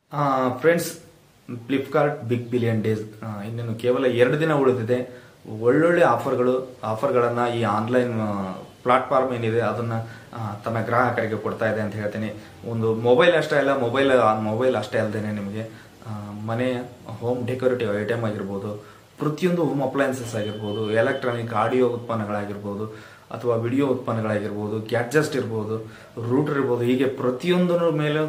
friends Flipkart big billion days ಇನ್ನೇನು ಕೇವಲ ಎರಡು ದಿನ ಉಳಿದಿದೆ ಒಳ್ಳೊಳ್ಳೆ ಆಫರ್ಗಳು ಆಫರ್ಗಳನ್ನು ಈ ಆನ್ಲೈನ್ ಪ್ಲಾಟ್ಫಾರ್ಮ್ ಏನಿದೆ ಅದನ್ನ ಆ, ತಮ್ಮ ಗ್ರಾಹಕರಿಗೆ ಕೊಡ್ತಾ ಇದೆ ಅಂತ ಹೇಳ್ತೀನಿ ಒಂದು ಮೊಬೈಲ್ ಅಷ್ಟೇ ಅಲ್ಲ ಮೊಬೈಲ್ ಮೊಬೈಲ್ ಅಷ್ಟೇ ಅಲ್ಲದೆ ನಿಮಗೆ ಆ, ಮನೆ ಹೋಮ್ ಡೆಕೋರೇಟಿವ್ ಐಟಮ್ ಆಗಿರ್ಬೋದು ಪ್ರತಿಯೊಂದು ಹೋಮ್ ಅಪ್ಲಯನ್ಸಸ್ ಆಗಿರ್ಬೋದು ಎಲೆಕ್ಟ್ರಾನಿಕ್ ಆಡಿಯೋ ಉತ್ಪನ್ನಗಳಾಗಿರ್ಬೋದು ಅಥವಾ ವಿಡಿಯೋ ಉತ್ಪನ್ನಗಳಾಗಿರ್ಬೋದು ಗ್ಯಾಡ್ಜಸ್ಟ್ ಇರ್ಬೋದು ರೂಟರ್ ಇರ್ಬೋದು ಹೀಗೆ ಪ್ರತಿಯೊಂದರ ಮೇಲೆ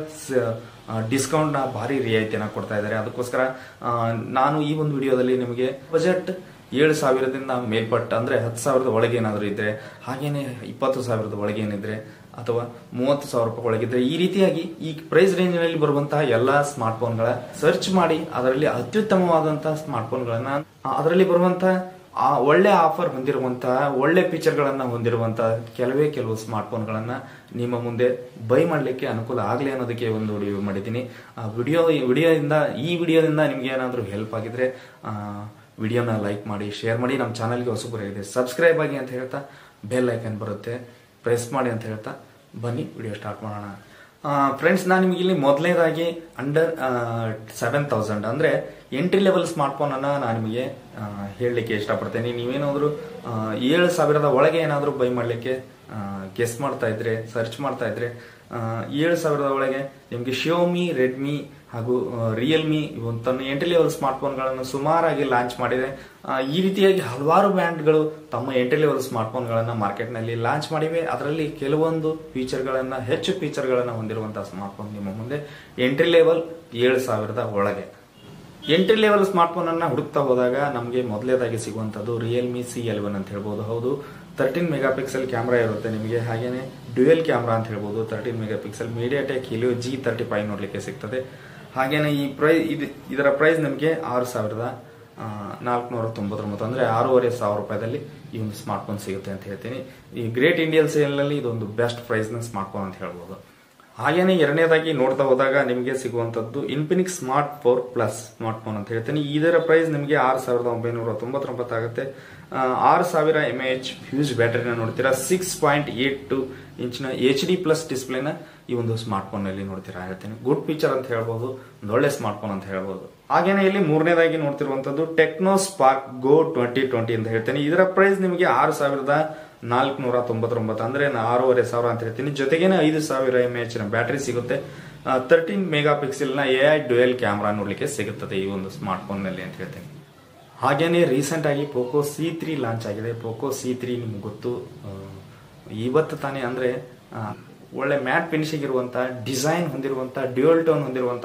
ಡಿಸ್ಕೌಂಟ್ನ ಭಾರಿ ರಿಯಾಯಿತಿಯನ್ನು ಕೊಡ್ತಾ ಇದ್ದಾರೆ ಅದಕ್ಕೋಸ್ಕರ ಆ, ನಾನು ಈ ಒಂದು ವಿಡಿಯೋದಲ್ಲಿ ನಿಮಗೆ ಬಜೆಟ್ ಏಳು ಸಾವಿರದಿಂದ ಮೇಲ್ಪಟ್ಟ ಅಂದ್ರೆ ಹತ್ತು ಸಾವಿರದ ಒಳಗೆ ಏನಾದರೂ ಇದ್ರೆ ಹಾಗೇನೆ ಇಪ್ಪತ್ತು ಸಾವಿರದ ಒಳಗೆ ಏನಿದ್ರೆ ಅಥವಾ ಮೂವತ್ತು ಸಾವಿರ ರೂಪಾಯಿ ಒಳಗಿದ್ರೆ ಈ ರೀತಿಯಾಗಿ ಈ ಪ್ರೈಸ್ ರೇಂಜ್ನಲ್ಲಿ ಬರುವಂತಹ ಎಲ್ಲಾ ಸ್ಮಾರ್ಟ್ ಫೋನ್ಗಳ ಸರ್ಚ್ ಮಾಡಿ ಅದರಲ್ಲಿ ಅತ್ಯುತ್ತಮವಾದಂತಹ ಸ್ಮಾರ್ಟ್ ಫೋನ್ಗಳನ್ನ ಅದರಲ್ಲಿ ಬರುವಂತಹ ಆ ಒಳ್ಳೆ ಆಫರ್ ಹೊಂದಿರುವಂತಹ ಒಳ್ಳೆ ಫೀಚರ್ಗಳನ್ನ ಹೊಂದಿರುವಂತಹ ಕೆಲವೇ ಕೆಲವು ಸ್ಮಾರ್ಟ್ ಫೋನ್ಗಳನ್ನ ನಿಮ್ಮ ಮುಂದೆ ಬೈ ಮಾಡಲಿಕ್ಕೆ ಅನುಕೂಲ ಆಗಲಿ ಅನ್ನೋದಕ್ಕೆ ಒಂದು ವಿಡಿಯೋ ಮಾಡಿದ್ದೀನಿ ಆ ವಿಡಿಯೋ ವಿಡಿಯೋದಿಂದ ಈ ವಿಡಿಯೋದಿಂದ ನಿಮ್ಗೆ ಏನಾದರೂ ಹೆಲ್ಪ್ ಆಗಿದ್ರೆ ಆ, ವಿಡಿಯೋನ ಲೈಕ್ ಮಾಡಿ ಶೇರ್ ಮಾಡಿ ನಮ್ಮ ಚಾನಲ್ಗೆ ಹೊಸಬರಾಗಿದೆ ಸಬ್ಸ್ಕ್ರೈಬ್ ಆಗಿ ಅಂತ ಹೇಳ್ತಾ ಬೆಲ್ ಐಕನ್ ಬರುತ್ತೆ ಪ್ರೆಸ್ ಮಾಡಿ ಅಂತ ಹೇಳ್ತಾ ಬನ್ನಿ ವಿಡಿಯೋ ಸ್ಟಾರ್ಟ್ ಮಾಡೋಣ ಫ್ರೆಂಡ್ಸ್ ನಾನು ನಿಮಗೆ ಇಲ್ಲಿ ಮೊದಲನೇದಾಗಿ ಅಂಡರ್ ಸೆವೆನ್ ತೌಸಂಡ್ ಅಂದ್ರೆ ಎಂಟ್ರಿ ಲೆವೆಲ್ ಸ್ಮಾರ್ಟ್ ಫೋನ್ ಅನ್ನ ನಾನು ನಿಮಗೆ ಆ, ಹೇಳಲಿಕ್ಕೆ ಇಷ್ಟಪಡ್ತೇನೆ ನೀವೇನಾದರೂ ಆ, ಏಳು ಸಾವಿರದ ಒಳಗೆ ಏನಾದರೂ ಬೈ ಮಾಡಲಿಕ್ಕೆ ಗೆಸ್ ಮಾಡ್ತಾ ಇದ್ರೆ ಸರ್ಚ್ ಮಾಡ್ತಾ ಇದ್ರೆ ಆ, ಏಳು ಸಾವಿರದ ಒಳಗೆ ನಿಮಗೆ ಶಿಯೋಮಿ ರೆಡ್ಮಿ ಹಾಗೂ ರಿಯಲ್ಮಿ ತನ್ನ ಎಂಟ್ರಿ ಲೆವೆಲ್ ಸ್ಮಾರ್ಟ್ ಫೋನ್ಗಳನ್ನು ಸುಮಾರಾಗಿ ಲಾಂಚ್ ಮಾಡಿದೆ ಆ, ಈ ರೀತಿಯಾಗಿ ಹಲವಾರು ಬ್ರ್ಯಾಂಡ್ಗಳು ತಮ್ಮ ಎಂಟ್ರಿ ಲೆವೆಲ್ ಸ್ಮಾರ್ಟ್ ಫೋನ್ಗಳನ್ನು ಮಾರ್ಕೆಟ್ನಲ್ಲಿ ಲಾಂಚ್ ಮಾಡಿವೆ ಅದರಲ್ಲಿ ಕೆಲವೊಂದು ಫೀಚರ್ಗಳನ್ನ ಹೆಚ್ಚು ಫೀಚರ್ಗಳನ್ನು ಹೊಂದಿರುವಂತಹ ಸ್ಮಾರ್ಟ್ ಫೋನ್ ನಿಮ್ಮ ಮುಂದೆ ಎಂಟ್ರಿ ಲೆವೆಲ್ ಏಳು ಸಾವಿರದ ಒಳಗೆ ಎಂಟ್ರಿ ಲೆವೆಲ್ ಸ್ಮಾರ್ಟ್ ಫೋನ್ ಅನ್ನ ಹುಡುಕ್ತಾ ಹೋದಾಗ ನಮಗೆ ಮೊದಲೇದಾಗಿ ಸಿಗುವಂತದ್ದು ರಿಯಲ್ಮಿ ಸಿ ಎಲೆವೆನ್ ಅಂತ ಹೇಳ್ಬೋದು ಹೌದು ತರ್ಟೀನ್ ಮೆಗಾ ಪಿಕ್ಸೆಲ್ ಕ್ಯಾಮ್ರಾ ಇರುತ್ತೆ ನಿಮಗೆ ಹಾಗೇನೆ ಡ್ಯುಯಲ್ ಕ್ಯಾಮ್ರಾ ಅಂತ ಹೇಳ್ಬೋದು thirteen megapixel MediaTek Helio G thirty five ನೋಡ್ಲಿಕ್ಕೆ ಸಿಗ್ತದೆ ಹಾಗೇನೆ ಈ ಪ್ರೈಸ್ ಇದು ಇದರ ಪ್ರೈಸ್ ನಿಮಗೆ ಆರು ಸಾವಿರದ ನಾಲ್ಕುನೂರ ತೊಂಬತ್ತೊಂಬತ್ತು ಅಂದ್ರೆ ಆರೂವರೆ ಸಾವಿರ ರೂಪಾಯಿದಲ್ಲಿ ಈ ಒಂದು ಸ್ಮಾರ್ಟ್ ಫೋನ್ ಸಿಗುತ್ತೆ ಅಂತ ಹೇಳ್ತೀನಿ ಈ ಗ್ರೇಟ್ ಇಂಡಿಯನ್ ಸೇಲ್ನಲ್ಲಿ ಇದೊಂದು ಬೆಸ್ಟ್ ಪ್ರೈಸ್ನ ಸ್ಮಾರ್ಟ್ ಫೋನ್ ಅಂತ ಹೇಳ್ಬೋದು ಹಾಗೇನೆ ಎರಡನೇದಾಗಿ ನೋಡ್ತಾ ಹೋದಾಗ ನಿಮಗೆ ಸಿಗುವಂತದ್ದು Infinix Smart four plus smart phone ಅಂತ ಹೇಳ್ತೀನಿ ಇದರ ಪ್ರೈಸ್ ನಿಮಗೆ ಆರು ಸಾವಿರದ ಒಂಬೈನೂರ ತೊಂಬತ್ತೊಂಬತ್ತು ಆಗುತ್ತೆ ಆ, ಆರು ಸಾವಿರ ಎಮ್ ಎಚ್ ಫ್ಯೂಸ್ ಬ್ಯಾಟರಿನ ನೋಡ್ತೀರಾ ಸಿಕ್ಸ್ ಪಾಯಿಂಟ್ ಏಟ್ ಟು ಇಂಚಿನ ಎಚ್ ಡಿ ಪ್ಲಸ್ ಡಿಸ್ಪ್ಲೇನ ಈ ಒಂದು ಸ್ಮಾರ್ಟ್ ಫೋನ್ ನಲ್ಲಿ ನೋಡ್ತೀರಾ ಹೇಳ್ತೀನಿ ಗುಡ್ ಫೀಚರ್ ಅಂತ ಹೇಳ್ಬೋದು ಒಂದು ಒಳ್ಳೆ ಸ್ಮಾರ್ಟ್ ಫೋನ್ ಅಂತ ಹೇಳ್ಬೋದು ಹಾಗೇನೆ ಇಲ್ಲಿ ಮೂರನೇದಾಗಿ ನೋಡ್ತಿರುವಂತದ್ದು Tecno Spark Go twenty twenty ಅಂತ ಹೇಳ್ತೀನಿ ಇದರ ಪ್ರೈಸ್ ನಿಮಗೆ ಆರು ಸಾವಿರದ ನಾಲ್ಕುನೂರ ತೊಂಬತ್ತೊಂಬತ್ತು ಅಂದ್ರೆ ನಾ ಆರೂವರೆ ಸಾವಿರ ಅಂತ ಹೇಳ್ತೀನಿ ಜೊತೆಗೇನೆ ಐದು ಸಾವಿರ ಎಮ್ ಎಚ್ ನ ಬ್ಯಾಟರಿ ಸಿಗುತ್ತೆ ತರ್ಟೀನ್ ಮೆಗಾ ಪಿಕ್ಸೆಲ್ ನ ಎ ಐ ಡ್ಯುಯಲ್ ಕ್ಯಾಮ್ರಾ ನೋಡ್ಲಿಕ್ಕೆ ಸಿಗುತ್ತದೆ ಈ ಒಂದು ಸ್ಮಾರ್ಟ್ ಫೋನ್ ನಲ್ಲಿ ಅಂತ ಹೇಳ್ತೀನಿ ಹಾಗೇನೆ ರೀಸೆಂಟ್ ಆಗಿ ಪೋಕೋ ಸಿ ತ್ರೀ ಲಾಂಚ್ ಆಗಿದೆ ಪೋಕೋ ಸಿ ತ್ರೀ ನಿಮ್ಗೆ ಗೊತ್ತು ಆ, ಇವತ್ತು ತಾನೇ ಅಂದ್ರೆ ಆ, ಒಳ್ಳೆ ಮ್ಯಾಟ್ ಫಿನಿಶಿಂಗ್ ಇರುವಂತ ಡಿಸೈನ್ ಹೊಂದಿರುವಂತ ಡ್ಯೂಯಲ್ ಟೋನ್ ಹೊಂದಿರುವಂತ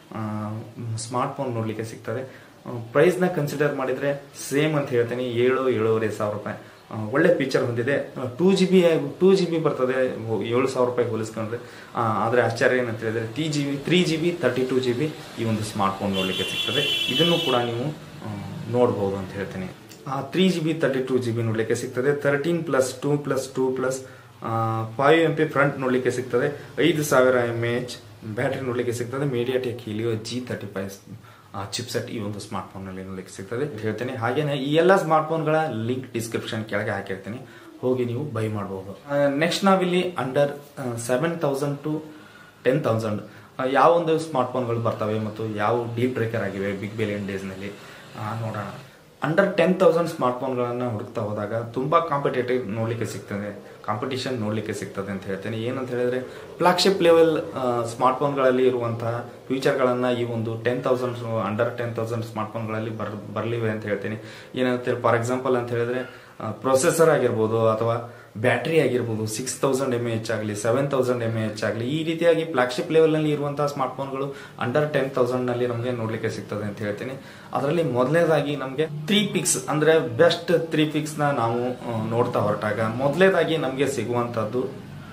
ಸ್ಮಾರ್ಟ್ ಫೋನ್ ನೋಡ್ಲಿಕ್ಕೆ ಸಿಗ್ತದೆ ಪ್ರೈಸ್ ನ ಕನ್ಸಿಡರ್ ಮಾಡಿದ್ರೆ ಸೇಮ್ ಅಂತ ಹೇಳ್ತೀನಿ ಏಳು ಏಳೂವರೆ ಸಾವಿರ ರೂಪಾಯಿ ಆ, ಒಳ್ಳೆ ಫೀಚರ್ ಹೊಂದಿದೆ two G B two G B ಬರ್ತದೆ ಏಳು ಸಾವಿರ ರೂಪಾಯಿ ಹೋಲಿಸ್ಕೊಂಡ್ರೆ ಆ, ಆದ್ರೆ ಆಶ್ಚರ್ಯ ಏನಂತ ಹೇಳಿದ್ರೆ three G B three G B thirty two G B ಈ ಒಂದು ಸ್ಮಾರ್ಟ್ ಫೋನ್ ನೋಡ್ಲಿಕ್ಕೆ ಸಿಗ್ತದೆ ಇದನ್ನು ಕೂಡ ನೀವು ಆ, ನೋಡ್ಬೋದು ಅಂತ ಹೇಳ್ತೀನಿ three G B thirty two G B ನೋಡ್ಲಿಕ್ಕೆ ಸಿಗ್ತದೆ thirteen plus two plus two plus five M P front ನೋಡ್ಲಿಕ್ಕೆ ಸಿಗ್ತದೆ ಐದು ಸಾವಿರ ಎಮ್ ಎಚ್ ಬ್ಯಾಟ್ರಿ ನೋಡ್ಲಿಕ್ಕೆ ಸಿಗ್ತದೆ MediaTek Helio G thirty five chipset ಈ ಒಂದು ಸ್ಮಾರ್ಟ್ ಫೋನ್ ನಲ್ಲಿ ನೋಡ್ಲಿಕ್ಕೆ ಸಿಗ್ತದೆ ಅಂತ ಹೇಳ್ತೇನೆ ಹಾಗೇನೆ ಈ ಎಲ್ಲ ಸ್ಮಾರ್ಟ್ ಫೋನ್ಗಳ ಲಿಂಕ್ ಡಿಸ್ಕ್ರಿಪ್ಷನ್ ಕೆಳಗೆ ಹಾಕಿರ್ತೀನಿ ಹೋಗಿ ನೀವು ಬೈ ಮಾಡಬಹುದು ನೆಕ್ಸ್ಟ್ ನಾವಿಲ್ಲಿ under seven thousand to ten thousand ಯಾವ ಒಂದು ಸ್ಮಾರ್ಟ್ ಫೋನ್ಗಳು ಬರ್ತವೆ ಮತ್ತು ಯಾವ ಡೀಪ್ ಬ್ರೇಕರ್ ಆಗಿವೆ ಬಿಗ್ ಬಿಲಿಯನ್ ಡೇಸ್ ನಲ್ಲಿ ಆ, ನೋಡೋಣ ಅಂಡರ್ ಟೆನ್ ತೌಸಂಡ್ ಸ್ಮಾರ್ಟ್ ಫೋನ್ಗಳನ್ನ ಹುಡುಕ್ತಾ ಹೋದಾಗ ತುಂಬಾ ಕಾಂಪಿಟೇಟಿವ್ ನೋಡ್ಲಿಕ್ಕೆ ಸಿಗ್ತದೆ ಕಾಂಪಿಟಿಷನ್ ನೋಡ್ಲಿಕ್ಕೆ ಸಿಗ್ತದೆ ಅಂತ ಹೇಳ್ತೇನೆ ಏನಂತ ಹೇಳಿದ್ರೆ ಫ್ಲಾಗ್ಶಿಪ್ ಲೆವೆಲ್ ಸ್ಮಾರ್ಟ್ ಫೋನ್ಗಳಲ್ಲಿ ಇರುವಂತಹ ಫೀಚರ್ಗಳನ್ನ ಈ ಒಂದು ten thousand under ten thousand smart ಫೋನ್ಗಳಲ್ಲಿ ಬರ್ ಬರ್ಲಿವೆ ಅಂತ ಹೇಳ್ತೀನಿ ಏನಂತ ಫಾರ್ ಎಕ್ಸಾಂಪಲ್ ಅಂತ ಹೇಳಿದ್ರೆ ಪ್ರೊಸೆಸರ್ ಆಗಿರ್ಬೋದು ಅಥವಾ ಬ್ಯಾಟ್ರಿ ಆಗಿರ್ಬೋದು ಸಿಕ್ಸ್ ತೌಸಂಡ್ ಎಮ್ ಎಚ್ ಆಗಲಿ ಸೆವೆನ್ ತೌಸಂಡ್ ಎಮ್ ಎಚ್ ಆಗಲಿ ಈ ರೀತಿಯಾಗಿ ಫ್ಲಾಗ್ಶಿಪ್ ಲೆವೆಲ್ ನಲ್ಲಿ ಇರುವಂತಹ ಸ್ಮಾರ್ಟ್ ಫೋನ್ಗಳು ಅಂಡರ್ ಟೆನ್ ತೌಸಂಡ್ ನಲ್ಲಿ ನಮಗೆ ನೋಡ್ಲಿಕ್ಕೆ ಸಿಗ್ತದೆ ಅಂತ ಹೇಳ್ತೀನಿ ಅದರಲ್ಲಿ ಮೊದಲನೇದಾಗಿ ನಮಗೆ ತ್ರೀ ಪಿಕ್ಸ್ ಅಂದ್ರೆ ಬೆಸ್ಟ್ ತ್ರೀ ಪಿಕ್ಸ್ ನ ನಾವು ಆ, ನೋಡ್ತಾ ಹೊರಟಾಗ ಮೊದಲನೇದಾಗಿ ನಮಗೆ ಸಿಗುವಂತದ್ದು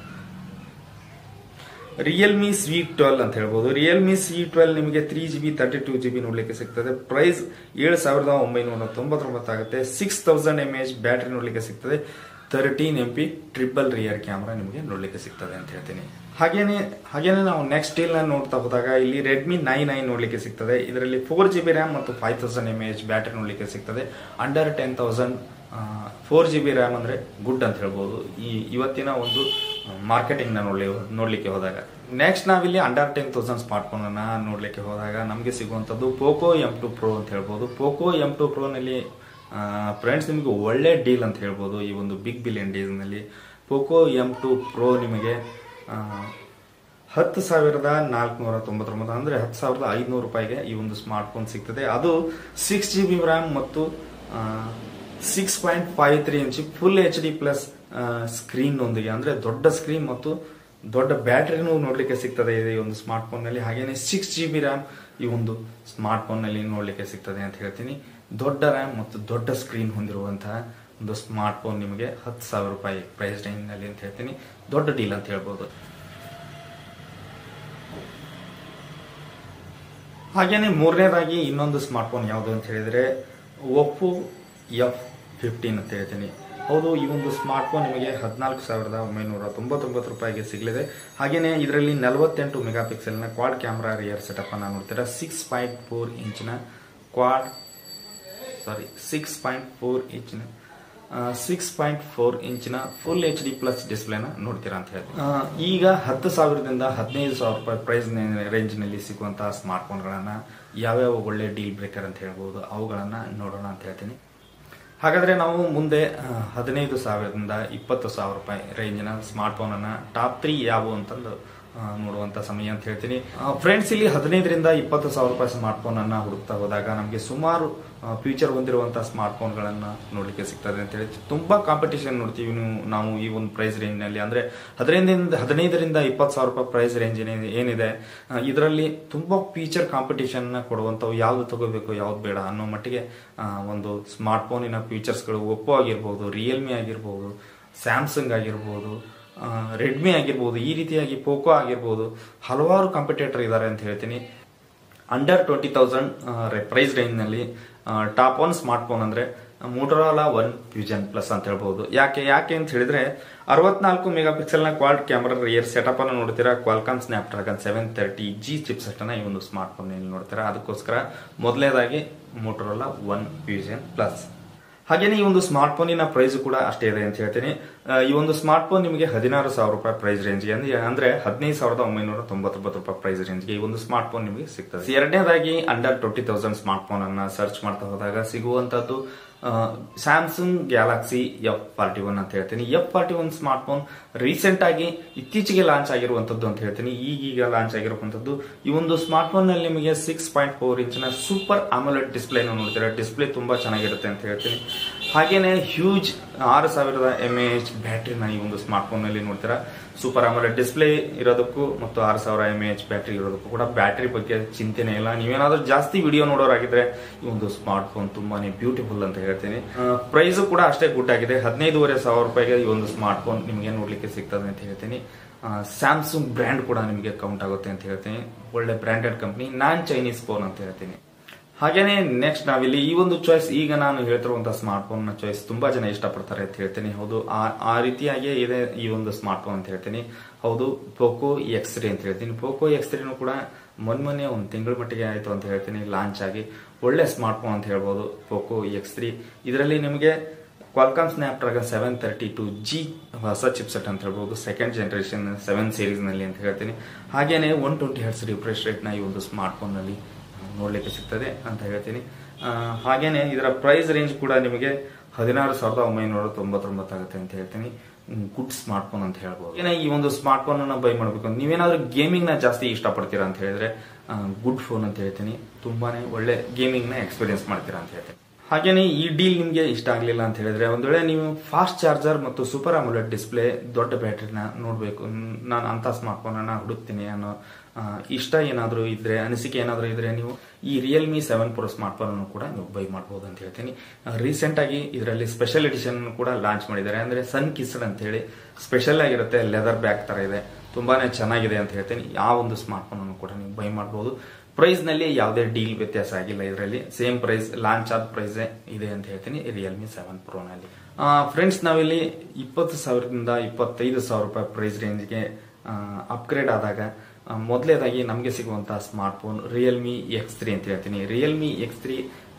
ರಿಯಲ್ಮಿ ಸಿ ಟ್ವೆಲ್ ಅಂತ ಹೇಳ್ಬೋದು ರಿಯಲ್ಮಿ ಸಿ ಟ್ವೆಲ್ ನಿಮಗೆ three G B thirty two G B ನೋಡ್ಲಿಕ್ಕೆ ಸಿಗ್ತದೆ ಪ್ರೈಸ್ ಏಳು ಸಾವಿರದ ಒಂಬೈನೂರ ತೊಂಬತ್ತೊಂಬತ್ತು ಆಗುತ್ತೆ six thousand M H battery ನೋಡ್ಲಿಕ್ಕೆ ಸಿಗ್ತದೆ thirteen M P triple rear camera ನಿಮಗೆ ನೋಡ್ಲಿಕ್ಕೆ ಸಿಗ್ತದೆ ಅಂತ ಹೇಳ್ತೀನಿ ಹಾಗೇನೆ ಹಾಗೇನೆ ನಾವು ನೆಕ್ಸ್ಟ್ ಡೀಲ್ ನ ನೋಡ್ತಾ ಹೋದಾಗ ಇಲ್ಲಿ ರೆಡ್ಮಿ ನೈನ್ ನೈನ್ ನೋಡ್ಲಿಕ್ಕೆ ಸಿಗ್ತದೆ ಇದರಲ್ಲಿ ಫೋರ್ ಜಿ ಬಿ ರ್ಯಾಮ್ ಮತ್ತು five thousand M H battery ನೋಡ್ಲಿಕ್ಕೆ ಸಿಗ್ತದೆ under ten thousand four G B RAM ಅಂದರೆ ಗುಡ್ ಅಂತ ಹೇಳ್ಬೋದು ಈ ಇವತ್ತಿನ ಒಂದು ಮಾರ್ಕೆಟಿಂಗ್ನ ನೋಡ್ಲಿ ನೋಡಲಿಕ್ಕೆ ಹೋದಾಗ ನೆಕ್ಸ್ಟ್ ನಾವಿಲ್ಲಿ ಅಂಡರ್ ಟೆನ್ ತೌಸಂಡ್ ಸ್ಮಾರ್ಟ್ಫೋನನ್ನು ನೋಡಲಿಕ್ಕೆ ಹೋದಾಗ ನಮಗೆ ಸಿಗುವಂಥದ್ದು ಪೋಕೋ ಎಮ್ ಟು ಪ್ರೋ ಅಂತ ಹೇಳ್ಬೋದು ಪೋಕೋ ಎಮ್ ಟು ಪ್ರೋನಲ್ಲಿ ಫ್ರೆಂಡ್ಸ್ ನಿಮಗೆ ಒಳ್ಳೆ ಡೀಲ್ ಅಂತ ಹೇಳ್ಬೋದು ಈ ಒಂದು ಬಿಗ್ ಬಿಲಿಯನ್ ಡೇಸ್ನಲ್ಲಿ ಪೋಕೋ ಎಮ್ ಟು ಪ್ರೋ ನಿಮಗೆ ಆ, ಹತ್ತು ಸಾವಿರದ ನಾಲ್ಕುನೂರ ತೊಂಬತ್ತೊಂಬತ್ತು ಅಂದರೆ ಹತ್ತು ಸಾವಿರದ ಐದುನೂರು ರೂಪಾಯಿಗೆ ಈ ಒಂದು ಸ್ಮಾರ್ಟ್ಫೋನ್ ಸಿಗ್ತದೆ ಅದು ಸಿಕ್ಸ್ ಜಿ ಬಿ ರ್ಯಾಮ್ ಮತ್ತು six point five three inch full H D plus screen ಒಂದಿಗೆ ಅಂದರೆ ದೊಡ್ಡ ಸ್ಕ್ರೀನ್ ಮತ್ತು ದೊಡ್ಡ ಬ್ಯಾಟ್ರಿನೂ ನೋಡಲಿಕ್ಕೆ ಸಿಗ್ತದೆ ಇದೆ ಈ ಒಂದು ಸ್ಮಾರ್ಟ್ಫೋನ್ನಲ್ಲಿ ಹಾಗೆಯೇ ಸಿಕ್ಸ್ ಜಿ ಬಿ ರ್ಯಾಮ್ ಈ ಒಂದು ಸ್ಮಾರ್ಟ್ಫೋನ್ನಲ್ಲಿ ನೋಡಲಿಕ್ಕೆ ಸಿಗ್ತದೆ ಅಂತ ಹೇಳ್ತೀನಿ ದೊಡ್ಡ ರ್ಯಾಮ್ ಮತ್ತು ದೊಡ್ಡ ಸ್ಕ್ರೀನ್ ಹೊಂದಿರುವಂತಹ ಒಂದು ಸ್ಮಾರ್ಟ್ಫೋನ್ ನಿಮಗೆ ಹತ್ತು ಸಾವಿರ ರೂಪಾಯಿ ಪ್ರೈಸ್ ರೇಂಜ್ನಲ್ಲಿ ಅಂತ ಹೇಳ್ತೀನಿ ದೊಡ್ಡ ಡೀಲ್ ಅಂತ ಹೇಳ್ಬೋದು ಹಾಗೇನೆ ಮೂರನೇದಾಗಿ ಇನ್ನೊಂದು ಸ್ಮಾರ್ಟ್ಫೋನ್ ಯಾವುದು ಅಂತ ಹೇಳಿದ್ರೆ ಒಪ್ಪೋ ಎಫ್ ಫಿಫ್ಟೀನ್ ಅಂತ ಹೇಳ್ತೀನಿ ಹೌದು ಈ ಒಂದು ಸ್ಮಾರ್ಟ್ಫೋನ್ ನಿಮಗೆ ಹದಿನಾಲ್ಕು ಸಾವಿರದ ಒಂಬೈನೂರ ತೊಂಬತ್ತೊಂಬತ್ತು ರೂಪಾಯಿಗೆ ಸಿಗಲಿದೆ ಹಾಗೆಯೇ ಇದರಲ್ಲಿ ನಲವತ್ತೆಂಟು ಮೆಗಾ ಪಿಕ್ಸೆಲ್ನ ಕ್ವಾಡ್ ಕ್ಯಾಮ್ರಾ ರಿಯರ್ ಸೆಟಪ್ ಅನ್ನು ನೋಡ್ತೀರಾ ಸಿಕ್ಸ್ ಪಾಯಿಂಟ್ ಫೋರ್ ಇಂಚಿನ quad sorry six point four ಇಂಚಿನ ಸಿಕ್ಸ್ ಪಾಯಿಂಟ್ ಫೋರ್ ಇಂಚಿನ ಫುಲ್ ಎಚ್ ಡಿ ಪ್ಲಸ್ ಡಿಸ್ಪ್ಲೇನ ನೋಡ್ತೀರಾ ಅಂತ ಹೇಳಿ ಆ, ಈಗ ಹತ್ತು ಸಾವಿರದಿಂದ ಹದಿನೈದು ಸಾವಿರ ರೂಪಾಯಿ ಪ್ರೈಸ್ ರೇಂಜ್ನಲ್ಲಿ ಸಿಗುವಂತಹ ಸ್ಮಾರ್ಟ್ಫೋನ್ಗಳನ್ನು ಯಾವ್ಯಾವ ಒಳ್ಳೆ ಡೀಲ್ ಬ್ರೇಕರ್ ಅಂತ ಹೇಳ್ಬೋದು ಅವುಗಳನ್ನು ನೋಡೋಣ ಅಂತ ಹೇಳ್ತೀನಿ ಹಾಗಾದ್ರೆ ನಾವು ಮುಂದೆ ಆ, ಹದಿನೈದು ಸಾವಿರದಿಂದ ಇಪ್ಪತ್ತು ಸಾವಿರ ರೂಪಾಯಿ ರೇಂಜಿನ ಸ್ಮಾರ್ಟ್ಫೋನ್ ಅನ್ನ ಟಾಪ್ ತ್ರೀ ಯಾವುವು ಅಂತಂದು ಆ, ನೋಡುವಂತ ಸಮಯ ಅಂತ ಹೇಳ್ತೀನಿ ಫ್ರೆಂಡ್ಸ್ ಇಲ್ಲಿ ಹದಿನೈದರಿಂದ ಇಪ್ಪತ್ತು ಸಾವಿರ ರೂಪಾಯಿ ಸ್ಮಾರ್ಟ್ಫೋನ್ ಅನ್ನ ಹುಡುಕ್ತಾ ಹೋದಾಗ ನಮಗೆ ಸುಮಾರು ಫ್ಯೂಚರ್ ಹೊಂದಿರುವಂತಹ ಸ್ಮಾರ್ಟ್ಫೋನ್ ಗಳನ್ನ ನೋಡ್ಲಿಕ್ಕೆ ಸಿಗ್ತದೆ ಅಂತ ಹೇಳಿ ತುಂಬಾ ಕಾಂಪಿಟೇಷನ್ ನೋಡ್ತೀವಿ ನೀವು ನಾವು ಈ ಒಂದು ಪ್ರೈಸ್ ರೇಂಜ್ ನಲ್ಲಿ ಅಂದ್ರೆ ಹದಿನೈದರಿಂದ ಹದಿನೈದರಿಂದ ಇಪ್ಪತ್ತು ಸಾವಿರ ರೂಪಾಯಿ ಪ್ರೈಸ್ ರೇಂಜ್ ಏನಿದೆ ಇದರಲ್ಲಿ ತುಂಬಾ ಫೀಚರ್ ಕಾಂಪಿಟೇಷನ್ ಕೊಡುವಂತವು ಯಾವ್ದು ತಗೋಬೇಕು ಯಾವ್ದು ಬೇಡ ಅನ್ನೋ ಮಟ್ಟಿಗೆ ಆ, ಒಂದು ಸ್ಮಾರ್ಟ್ಫೋನಿನ ಫೀಚರ್ಸ್ಗಳು ಒಪ್ಪೋ ಆಗಿರ್ಬೋದು ರಿಯಲ್ಮಿ ಆಗಿರ್ಬೋದು ಸ್ಯಾಮ್ಸಂಗ್ ಆಗಿರ್ಬೋದು ರೆಡ್ಮಿ ಆಗಿರ್ಬೋದು ಈ ರೀತಿಯಾಗಿ ಪೋಕೋ ಆಗಿರ್ಬೋದು ಹಲವಾರು ಕಾಂಪಿಟೇಟರ್ ಇದ್ದಾರೆ ಅಂತ ಹೇಳ್ತೀನಿ ಅಂಡರ್ ಟ್ವೆಂಟಿ ತೌಸಂಡ್ ಪ್ರೈಸ್ ರೇಂಜ್ನಲ್ಲಿ ಟಾಪ್ ಒನ್ ಸ್ಮಾರ್ಟ್ಫೋನ್ ಅಂದ್ರೆ ಮೋಟೋರೋಲಾ ಒನ್ ಫ್ಯೂಜನ್ ಪ್ಲಸ್ ಅಂತ ಹೇಳ್ಬೋದು ಯಾಕೆ ಯಾಕೆ ಅಂತ ಹೇಳಿದ್ರೆ ಅರವತ್ನಾಲ್ಕು ಮೆಗಾ ಪಿಕ್ಸೆಲ್ನ ಕ್ವಾಡ್ ಕ್ಯಾಮರಾ ರಿಯರ್ ಸೆಟಪ್ ಅನ್ನು ನೋಡ್ತೀರಾ Qualcomm Snapdragon seven thirty G chipset ಅನ್ನ ಈ ಒಂದು ಸ್ಮಾರ್ಟ್ಫೋನ್ ನೋಡ್ತೀರಾ ಅದಕ್ಕೋಸ್ಕರ ಮೊದಲನೇದಾಗಿ ಮೋಟೋರೋಲಾ ಒನ್ ಫ್ಯೂಜನ್ ಪ್ಲಸ್ ಹಾಗೇನೆ ಈ ಒಂದು ಸ್ಮಾರ್ಟ್ ಫೋನಿನ ಪ್ರೈಸ್ ಕೂಡ ಅಷ್ಟೇ ಇದೆ ಅಂತ ಹೇಳ್ತೀನಿ ಆ, ಈ ಒಂದು ಸ್ಮಾರ್ಟ್ ಫೋನ್ ನಿಮಗೆ ಹದಿನಾರು ಸಾವಿರ ರೂಪಾಯಿ ಪ್ರೈಸ್ ರೇಂಜ್ಗೆ ಅಂದ್ರೆ ಅಂದ್ರೆ ಹದಿನೈದು ಸಾವಿರದ ಒಂಬೈನೂರ ತೊಂಬತ್ತೊಂಬತ್ತು ರೂಪಾಯಿ ಪ್ರೈಸ್ ರೇಂಜ್ಗೆ ಈ ಒಂದು ಸ್ಮಾರ್ಟ್ ಫೋನ್ ನಿಮಗೆ ಸಿಗ್ತದೆ ಎರಡನೇದಾಗಿ under twenty thousand smart phone ಅನ್ನ ಸರ್ಚ್ ಮಾಡ್ತಾ ಹೋದಾಗ ಸಿಗುವಂತದ್ದು Samsung Galaxy F forty one ಅಂತ ಹೇಳ್ತೀನಿ F forty one smart phone recent ಆಗಿ ಇತ್ತೀಚೆಗೆ ಲಾಂಚ್ ಆಗಿರುವಂತದ್ದು ಅಂತ ಹೇಳ್ತೀನಿ ಈಗೀಗ ಲಾಂಚ್ ಆಗಿರುವಂತದ್ದು ಈ ಒಂದು ಸ್ಮಾರ್ಟ್ ಫೋನ್ ನಲ್ಲಿ ನಿಮಗೆ ಸಿಕ್ಸ್ ಪಾಯಿಂಟ್ ಫೋರ್ ಇಂಚಿನ ಸೂಪರ್ ಅಮೋಲೆಡ್ ಡಿಸ್ಪ್ಲೇ ನೋಡ್ತೀರಾ ಡಿಸ್ಪ್ಲೇ ತುಂಬಾ ಚೆನ್ನಾಗಿರುತ್ತೆ ಅಂತ ಹೇಳ್ತೀನಿ ಹಾಗೇನೆ ಹ್ಯೂಜ್ ಆರು ಸಾವಿರದ ಎಂ ಎ ಎಚ್ ಬ್ಯಾಟ್ರಿನ ಈ ಒಂದು ಸ್ಮಾರ್ಟ್ ಫೋನ್ ನಲ್ಲಿ ನೋಡ್ತೀರಾ ಸೂಪರ್ ಅಮೋಲೆಡ್ ಡಿಸ್ಪ್ಲೇ ಇರೋದಕ್ಕೂ ಮತ್ತು ಆರು ಸಾವಿರ ಎಂ ಎಚ್ ಬ್ಯಾಟ್ರಿ ಇರೋದಕ್ಕೂ ಕೂಡ ಬ್ಯಾಟ್ರಿ ಬಗ್ಗೆ ಚಿಂತೆನೇ ಇಲ್ಲ ನೀವೇನಾದ್ರೂ ಜಾಸ್ತಿ ವಿಡಿಯೋ ನೋಡೋರಾಗಿದ್ರೆ ಈ ಒಂದು ಸ್ಮಾರ್ಟ್ ಫೋನ್ ತುಂಬಾನೇ ಬ್ಯೂಟಿಫುಲ್ ಅಂತ ಹೇಳ್ತೀನಿ ಪ್ರೈಸ್ ಕೂಡ ಅಷ್ಟೇ ಗುಡ್ ಆಗಿದೆ ಹದಿನೈದುವರೆ ಸಾವಿರ ರೂಪಾಯಿಗೆ ಈ ಒಂದು ಸ್ಮಾರ್ಟ್ ಫೋನ್ ನಿಮಗೆ ನೋಡ್ಲಿಕ್ಕೆ ಸಿಗ್ತದೆ ಅಂತ ಹೇಳ್ತೀನಿ ಸ್ಯಾಮ್ಸಂಗ್ ಬ್ರ್ಯಾಂಡ್ ಕೂಡ ನಿಮಗೆ ಕೌಂಟ್ ಆಗುತ್ತೆ ಅಂತ ಹೇಳ್ತೀನಿ ಒಳ್ಳೆ branded company non Chinese phone ಅಂತ ಹೇಳ್ತೀನಿ ಹಾಗೇನೆ ನೆಕ್ಸ್ಟ್ ನಾವಿಲ್ಲಿ ಈ ಒಂದು ಚಾಯ್ಸ್ ಈಗ ನಾನು ಹೇಳ್ತಿರುವಂತಹ ಸ್ಮಾರ್ಟ್ ಫೋನ್ ನ ಚಾಯ್ಸ್ ತುಂಬಾ ಜನ ಇಷ್ಟಪಡ್ತಾರೆ ಅಂತ ಹೇಳ್ತೀನಿ ಹೌದು ಆ- ಆ ರೀತಿಯಾಗಿಯೇ ಇದೆ ಈ ಒಂದು ಸ್ಮಾರ್ಟ್ ಫೋನ್ ಅಂತ ಹೇಳ್ತೀನಿ ಹೌದು ಪೋಕೋ ಎಕ್ಸ್ ತ್ರೀ ಅಂತ ಹೇಳ್ತೀನಿ ಪೋಕೋ ಎಕ್ಸ್ ತ್ರೀನು ಕೂಡ ಮೊನ್ನೆ ಮೊನ್ನೆ ಒಂದು ತಿಂಗಳ ಮಟ್ಟಿಗೆ ಆಯ್ತು ಅಂತ ಹೇಳ್ತೀನಿ ಲಾಂಚ್ ಆಗಿ ಒಳ್ಳೆ ಸ್ಮಾರ್ಟ್ ಫೋನ್ ಅಂತ ಹೇಳ್ಬೋದು ಪೋಕೋ ಎಕ್ಸ್ ತ್ರೀ ಇದರಲ್ಲಿ ನಿಮಗೆ Qualcomm Snapdragon seven thirty two G ಹೊಸ ಚಿಪ್ಸೆಟ್ ಅಂತ ಹೇಳ್ಬೋದು ಸೆಕೆಂಡ್ ಜನರೇಷನ್ ಸೆವೆನ್ ಸೀರೀಸ್ ನಲ್ಲಿ ಅಂತ ಹೇಳ್ತೀನಿ ಹಾಗೇನೆ one twenty hertz refresh rate ನ ಈ ಒಂದು ಸ್ಮಾರ್ಟ್ ಫೋನ್ ನಲ್ಲಿ ನೋಡ್ಲಿಕ್ಕೆ ಸಿಗ್ತದೆ ಅಂತ ಹೇಳ್ತೀನಿ ಆ, ಹಾಗೇನೆ ಇದರ ಪ್ರೈಸ್ ರೇಂಜ್ ಕೂಡ ನಿಮಗೆ ಹದಿನಾರು ಸಾವಿರದ ಒಂಬೈನೂರ ತೊಂಬತ್ತೊಂಬತ್ತು ಆಗುತ್ತೆ ಅಂತ ಹೇಳ್ತೀನಿ ಗುಡ್ ಸ್ಮಾರ್ಟ್ ಫೋನ್ ಅಂತ ಹೇಳ್ಬೋದು ಏನೇ ಈ ಒಂದು ಸ್ಮಾರ್ಟ್ ಫೋನ್ ಅನ್ನ ಬೈ ಮಾಡಬೇಕು ಅಂತ ನೀವೇನಾದ್ರೂ ಗೇಮಿಂಗ್ ನ ಜಾಸ್ತಿ ಇಷ್ಟಪಡ್ತೀರಾ ಅಂತ ಹೇಳಿದ್ರೆ ಗುಡ್ ಫೋನ್ ಅಂತ ಹೇಳ್ತೀನಿ ತುಂಬಾನೇ ಒಳ್ಳೆ ಗೇಮಿಂಗ್ ನ ಎಕ್ಸ್ಪೀರಿಯನ್ಸ್ ಮಾಡ್ತೀರಾ ಅಂತ ಹೇಳ್ತೀನಿ ಹಾಗೇನೆ ಈ ಡೀಲ್ ನಿಮಗೆ ಇಷ್ಟ ಆಗಲಿಲ್ಲ ಅಂತ ಹೇಳಿದ್ರೆ ಒಂದ್ ವೇಳೆ ನೀವು ಫಾಸ್ಟ್ ಚಾರ್ಜರ್ ಮತ್ತು ಸೂಪರ್ ಅಮುಲೆಟ್ ಡಿಸ್ಪ್ಲೇ ದೊಡ್ಡ ಬ್ಯಾಟ್ರಿನ ನೋಡಬೇಕು ನಾನು ಅಂತ ಸ್ಮಾರ್ಟ್ ಫೋನ್ ಅನ್ನ ಹುಡುಕ್ತೀನಿ ಅನ್ನೋ ಆ, ಇಷ್ಟ ಏನಾದರೂ ಇದ್ರೆ ಅನಿಸಿಕೆ ಏನಾದರೂ ಇದ್ರೆ ನೀವು ಈ Realme seven pro smart phone ಅನ್ನು ಕೂಡ ನೀವು ಬೈ ಮಾಡಬಹುದು ಅಂತ ಹೇಳ್ತೀನಿ ರೀಸೆಂಟ್ ಆಗಿ ಇದರಲ್ಲಿ ಸ್ಪೆಷಲ್ ಎಡಿಷನ್ ಕೂಡ ಲಾಂಚ್ ಮಾಡಿದ್ದಾರೆ ಅಂದ್ರೆ ಸನ್ ಕಿಸ್ಡ್ ಅಂತ ಹೇಳಿ ಸ್ಪೆಷಲ್ ಆಗಿರುತ್ತೆ ಲೆದರ್ ಬ್ಯಾಗ್ ತರ ಇದೆ ತುಂಬಾನೇ ಚೆನ್ನಾಗಿದೆ ಅಂತ ಹೇಳ್ತೀನಿ ಯಾವ ಒಂದು ಸ್ಮಾರ್ಟ್ ಫೋನ್ ಅನ್ನು ಕೂಡ ನೀವು ಬೈ ಮಾಡಬಹುದು ಪ್ರೈಸ್ ನಲ್ಲಿ ಯಾವುದೇ ಡೀಲ್ ವ್ಯತ್ಯಾಸ ಆಗಿಲ್ಲ ಇದರಲ್ಲಿ ಸೇಮ್ ಪ್ರೈಸ್ ಲಾಂಚ್ ಆದ ಪ್ರೈಸ್ ಇದೆ ಅಂತ ಹೇಳ್ತೀನಿ ರಿಯಲ್ಮಿ ಸೆವೆನ್ ಪ್ರೋ ನಲ್ಲಿ ಫ್ರೆಂಡ್ಸ್ ನಾವಿಲ್ಲಿ ಇಪ್ಪತ್ತು ಸಾವಿರದಿಂದ ಇಪ್ಪತ್ತೈದು ಸಾವಿರ ರೂಪಾಯಿ ಪ್ರೈಸ್ ರೇಂಜ್ಗೆ ಅಪ್ಗ್ರೇಡ್ ಆದಾಗ ಆ, ಮೊದಲನೇದಾಗಿ ನಮಗೆ ಸಿಗುವಂತಹ smart phone Realme X three ಅಂತ ಹೇಳ್ತೀನಿ ರಿಯಲ್ಮಿ ಎಕ್ಸ್ ತ್ರೀ ಫಸ್ಟ್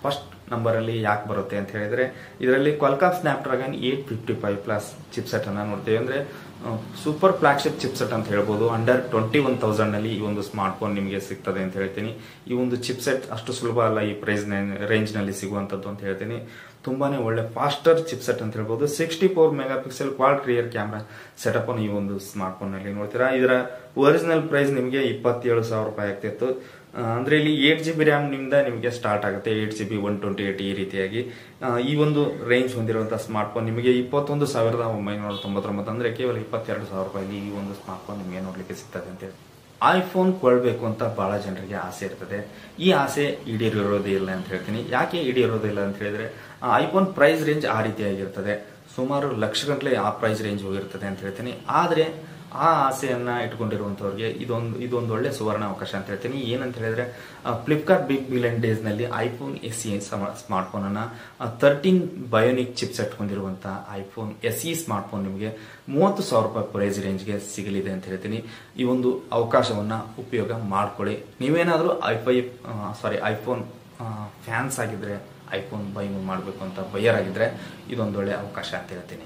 ನಂಬರಲ್ಲಿ ಯಾಕೆ ಬರುತ್ತೆ ಅಂತ ಹೇಳಿದ್ರೆ ಇದರಲ್ಲಿ Qualcomm Snapdragon eight fifty five plus chipset ಅನ್ನ ನೋಡ್ತೀವಿ ಅಂದ್ರೆ ಸೂಪರ್ ಫ್ಲಾಗ್ಶಿಪ್ ಚಿಪ್ಸೆಟ್ ಅಂತ ಹೇಳ್ಬೋದು ಅಂಡರ್ ಟ್ವೆಂಟಿ ಒನ್ ತೌಸಂಡ್ ನಲ್ಲಿ ಈ ಒಂದು ಸ್ಮಾರ್ಟ್ ಫೋನ್ ನಿಮಗೆ ಸಿಗ್ತದೆ ಅಂತ ಹೇಳ್ತೀನಿ ಈ ಒಂದು ಚಿಪ್ಸೆಟ್ ಅಷ್ಟು ಸುಲಭ ಅಲ್ಲ ಈ ಪ್ರೈಸ್ ರೇಂಜ್ ನಲ್ಲಿ ಸಿಗುವಂತದ್ದು ಅಂತ ಹೇಳ್ತೀನಿ ತುಂಬಾನೇ ಒಳ್ಳೆ ಫಾಸ್ಟರ್ ಚಿಪ್ಸೆಟ್ ಅಂತ ಹೇಳ್ಬೋದು sixty four megapixel quad rear camera setup ಅನ್ನು ಈ ಒಂದು ಸ್ಮಾರ್ಟ್ ಫೋನ್ ನಲ್ಲಿ ನೋಡ್ತೀರಾ ಇದರ ಒರಿಜಿನಲ್ ಪ್ರೈಸ್ ನಿಮಗೆ ಇಪ್ಪತ್ತೇಳು ಸಾವಿರ ರೂಪಾಯಿ ಆಗ್ತಿತ್ತು ಆ, ಅಂದ್ರೆ ಇಲ್ಲಿ ಏಟ್ ಜಿ ಬಿ ರ್ಯಾಮ್ ನಿಂದ ನಿಮಗೆ ಸ್ಟಾರ್ಟ್ ಆಗುತ್ತೆ eight G B one twenty eight ಈ ರೀತಿಯಾಗಿ ಆ, ಈ ಒಂದು ರೇಂಜ್ ಹೊಂದಿರುವಂತಹ ಸ್ಮಾರ್ಟ್ ಫೋನ್ ನಿಮಗೆ ಇಪ್ಪತ್ತೊಂದು ಸಾವಿರದ ಒಂಬೈನೂರ ತೊಂಬತ್ತೊಂಬತ್ತು ಅಂದ್ರೆ ಕೇವಲ ಇಪ್ಪತ್ತೆರಡು ಸಾವಿರ ರೂಪಾಯಿ ಈ ಒಂದು ಸ್ಮಾರ್ಟ್ ಫೋನ್ ನಿಮಗೆ ನೋಡ್ಲಿಕ್ಕೆ ಸಿಗ್ತದೆ ಅಂತ ಹೇಳಿ ಐಫೋನ್ ಕೊಳ್ಳಬೇಕು ಅಂತ ಬಹಳ ಜನರಿಗೆ ಆಸೆ ಇರ್ತದೆ ಈ ಆಸೆ ಈಡೇರಿರೋದೇ ಇಲ್ಲ ಅಂತ ಹೇಳ್ತೀನಿ ಯಾಕೆ ಈಡೇರೋದಿಲ್ಲ ಅಂತ ಹೇಳಿದ್ರೆ ಐಫೋನ್ ಪ್ರೈಸ್ ರೇಂಜ್ ಆ ರೀತಿಯಾಗಿರ್ತದೆ ಸುಮಾರು ಲಕ್ಷ ಗಂಟಲೆ ಆ ಪ್ರೈಸ್ ರೇಂಜ್ ಹೋಗಿರ್ತದೆ ಅಂತ ಹೇಳ್ತೀನಿ ಆದ್ರೆ ಆ ಆಸೆಯನ್ನ ಇಟ್ಕೊಂಡಿರುವಂತವ್ರಿಗೆ ಇದೊಂದು ಇದೊಂದು ಒಳ್ಳೆ ಸುವರ್ಣ ಅವಕಾಶ ಅಂತ ಹೇಳ್ತೀನಿ ಏನಂತ ಹೇಳಿದ್ರೆ ಫ್ಲಿಪ್ಕಾರ್ಟ್ ಬಿಗ್ ಬಿಲಿಯನ್ ಡೇಸ್ ನಲ್ಲಿ iPhone S E smart phone ಅನ್ನ ತರ್ಟೀನ್ ಬಯೋನಿಕ್ ಚಿಪ್ ಸೆಟ್ ಹೊಂದಿರುವಂತಹ iPhone S E smart phone ನಿಮಗೆ ಮೂವತ್ತು ಸಾವಿರ ರೂಪಾಯಿ ಪ್ರೈಸ್ ರೇಂಜ್ಗೆ ಸಿಗಲಿದೆ ಅಂತ ಹೇಳ್ತೀನಿ ಈ ಒಂದು ಅವಕಾಶವನ್ನ ಉಪಯೋಗ ಮಾಡ್ಕೊಳ್ಳಿ ನೀವೇನಾದ್ರೂ ಐಫೈ ಸಾರಿ ಐಫೋನ್ ಫ್ಯಾನ್ಸ್ ಆಗಿದ್ರೆ ಐಫೋನ್ ಬೈ ಮಾಡಬೇಕು ಅಂತ ಬೈಯರ್ ಆಗಿದ್ರೆ ಇದೊಂದು ಒಳ್ಳೆ ಅವಕಾಶ ಅಂತ ಹೇಳ್ತೀನಿ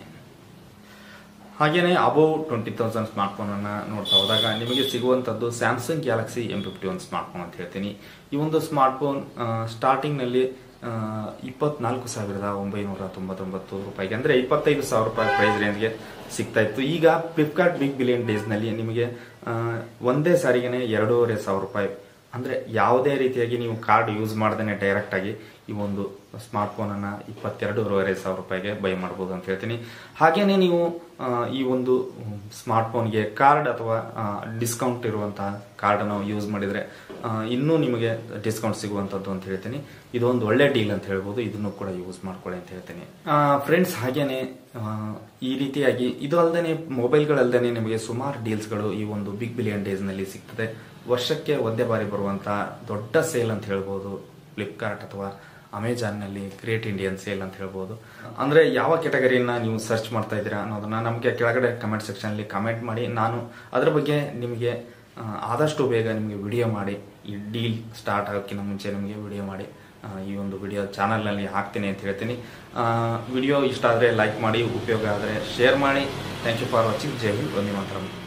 ಹಾಗೇನೆ above twenty thousand smart phone ಅನ್ನ ನೋಡ್ತಾ ಹೋದಾಗ ನಿಮಗೆ ಸಿಗುವಂತದ್ದು Samsung Galaxy M fifty one smart phone ಅಂತ ಹೇಳ್ತೀನಿ ಈ ಒಂದು ಸ್ಮಾರ್ಟ್ ಫೋನ್ ಸ್ಟಾರ್ಟಿಂಗ್ ನಲ್ಲಿ ಇಪ್ಪತ್ನಾಲ್ಕು ಸಾವಿರದ ಒಂಬೈನೂರ ತೊಂಬತ್ತೊಂಬತ್ತು ರೂಪಾಯಿಗೆ ಅಂದ್ರೆ ಇಪ್ಪತ್ತೈದು ಸಾವಿರ ರೂಪಾಯಿ ಪ್ರೈಸ್ ರೇಂಜ್ಗೆ ಸಿಗ್ತಾ ಇತ್ತು ಈಗ ಫ್ಲಿಪ್ಕಾರ್ಟ್ ಬಿಗ್ ಬಿಲಿಯನ್ ಡೇಸ್ ನಲ್ಲಿ ನಿಮಗೆ ಆ, ಒಂದೇ ಸಾರಿಗೆನೆ ಎರಡೂವರೆ ಸಾವಿರ ರೂಪಾಯಿ ಅಂದ್ರೆ ಯಾವುದೇ ರೀತಿಯಾಗಿ ನೀವು ಕಾರ್ಡ್ ಯೂಸ್ ಮಾಡ್ದೇನೆ ಡೈರೆಕ್ಟ್ ಆಗಿ ಈ ಒಂದು ಸ್ಮಾರ್ಟ್ ಫೋನ್ ಅನ್ನ ಇಪ್ಪತ್ತೆರಡೂವರೆ ಸಾವಿರ ರೂಪಾಯಿಗೆ ಬೈ ಮಾಡಬಹುದು ಅಂತ ಹೇಳ್ತೀನಿ ಹಾಗೇನೆ ನೀವು ಆ, ಈ ಒಂದು ಸ್ಮಾರ್ಟ್ ಫೋನ್ಗೆ ಕಾರ್ಡ್ ಅಥವಾ ಡಿಸ್ಕೌಂಟ್ ಇರುವಂತಹ ಕಾರ್ಡ್ ಅನ್ನು ಯೂಸ್ ಮಾಡಿದ್ರೆ ಆ, ಇನ್ನೂ ನಿಮಗೆ ಡಿಸ್ಕೌಂಟ್ ಸಿಗುವಂತದ್ದು ಅಂತ ಹೇಳ್ತೀನಿ ಇದೊಂದು ಒಳ್ಳೆ ಡೀಲ್ ಅಂತ ಹೇಳ್ಬೋದು ಇದನ್ನು ಕೂಡ ಯೂಸ್ ಮಾಡ್ಕೊಳ್ಳಿ ಅಂತ ಹೇಳ್ತೀನಿ ಫ್ರೆಂಡ್ಸ್ ಹಾಗೇನೆ ಆ, ಈ ರೀತಿಯಾಗಿ ಇದು ಅಲ್ಲದೆ ಮೊಬೈಲ್ಗಳಲ್ಲದೆ ನಿಮಗೆ ಸುಮಾರು ಡೀಲ್ಸ್ಗಳು ಈ ಒಂದು ಬಿಗ್ ಬಿಲಿಯನ್ ಡೇಸ್ ನಲ್ಲಿ ಸಿಗ್ತದೆ ವರ್ಷಕ್ಕೆ ಒಂದೇ ಬಾರಿ ಬರುವಂತಹ ದೊಡ್ಡ ಸೇಲ್ ಅಂತ ಹೇಳ್ಬೋದು ಫ್ಲಿಪ್ಕಾರ್ಟ್ ಅಥವಾ ಅಮೆಜಾನ್ ನಲ್ಲಿ ಗ್ರೇಟ್ ಇಂಡಿಯನ್ ಸೇಲ್ ಅಂತ ಹೇಳ್ಬೋದು ಅಂದ್ರೆ ಯಾವ ಕೆಟಗರಿಯನ್ನ ನೀವು ಸರ್ಚ್ ಮಾಡ್ತಾ ಇದ್ದೀರಾ ಅನ್ನೋದನ್ನ ನಮಗೆ ಕೆಳಗಡೆ ಕಮೆಂಟ್ ಸೆಕ್ಷನ್ ಅಲ್ಲಿ ಕಮೆಂಟ್ ಮಾಡಿ ನಾನು ಅದ್ರ ಬಗ್ಗೆ ನಿಮಗೆ ಆ, ಆದಷ್ಟು ಬೇಗ ನಿಮಗೆ ವಿಡಿಯೋ ಮಾಡಿ ಈ ಡೀಲ್ ಸ್ಟಾರ್ಟ್ ಆಗೋಕ್ಕಿಂತ ಮುಂಚೆ ನಿಮಗೆ ವಿಡಿಯೋ ಮಾಡಿ ಆ, ಈ ಒಂದು ವಿಡಿಯೋ ಚಾನಲ್ನಲ್ಲಿ ಹಾಕ್ತೀನಿ ಅಂತ ಹೇಳ್ತೀನಿ ವಿಡಿಯೋ ಇಷ್ಟ ಆದರೆ ಲೈಕ್ ಮಾಡಿ ಉಪಯೋಗ ಆದರೆ ಶೇರ್ ಮಾಡಿ ಥ್ಯಾಂಕ್ ಯು ಫಾರ್ ವಾಚಿಂಗ್ ಜೈ ಹಿಂದ್ ವಂದೇ ಮಾತರಂ